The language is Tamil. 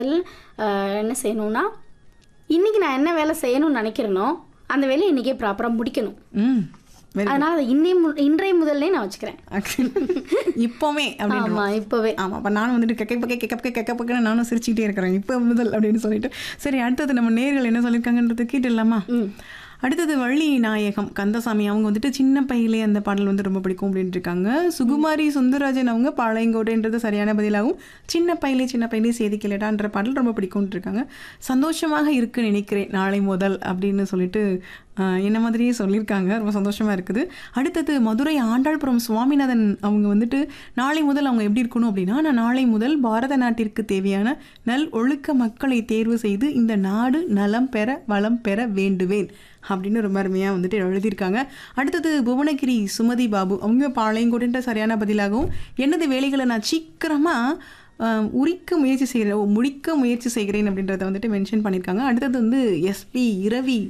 அஹ், என்ன செய்யணும்னா இன்னைக்கு நான் என்ன வேலை செய்யணும்னு நினைக்கிறேனோ அந்த வேலையை இன்னைக்கே ப்ராப்பராக முடிக்கணும் ம் very அதனால அதை இன்னை மு- இன்றைய முதல்லே நான் வச்சுக்கிறேன் இப்போமே அப்படின்னு ஆமா இப்பவே ஆமாம் அப்போ நானும் வந்துட்டு கெக்க பக்க கெக்க பக்க கெக்க பக்கன்னு நானும் சிரிச்சுக்கிட்டே இருக்கிறேன் இப்போ முதல் அப்படின்னு சொல்லிட்டு சரி அடுத்தது நம்ம நேர்கள் என்ன சொல்லியிருக்காங்கன்றது கேட்டுடலாமா அடுத்தது வள்ளி நாயகம் கந்தசாமி அவங்க வந்துட்டு சின்ன பையிலே அந்த பாடல் வந்து ரொம்ப பிடிக்கும் அப்படின்ட்டு இருக்காங்க சுகுமாரி சுந்தரராஜன் அவங்க பாளையங்கோட்டைன்றது சரியான பதிலாகும் சின்ன பையிலே சின்ன பையிலே செய்தி கேளடான்ற பாடல் ரொம்ப பிடிக்கும்னு இருக்காங்க சந்தோஷமாக இருக்கு நினைக்கிறேன் நாளை முதல் அப்படின்னு சொல்லிட்டு ஆஹ், என்ன மாதிரியே சொல்லியிருக்காங்க ரொம்ப சந்தோஷமா இருக்குது அடுத்தது மதுரை ஆண்டாள்புரம் சுவாமிநாதன் அவங்க வந்துட்டு நாளை முதல் அவங்க எப்படி இருக்கணும் அப்படின்னா நான் நாளை முதல் பாரத நாட்டிற்கு தேவையான நல் ஒழுக்க மக்களை தேர்வு செய்து இந்த நாடு நலம் பெற வளம் பெற வேண்டுவேன் அப்படின்னு ரொம்ப அருமையாக வந்துட்டு எழுதியிருக்காங்க அடுத்தது புவனகிரி சுமதி பாபு அவங்க பாளையங்கோடுன்ற சரியான பதிலாகவும் எனது வேலைகளை நான் சீக்கிரமாக ஆஹ், உரிக்க முயற்சி செய்கிறேன் முடிக்க முயற்சி செய்கிறேன் அப்படின்றத வந்துட்டு மென்ஷன் பண்ணியிருக்காங்க அடுத்தது வந்து எஸ்பி இரவி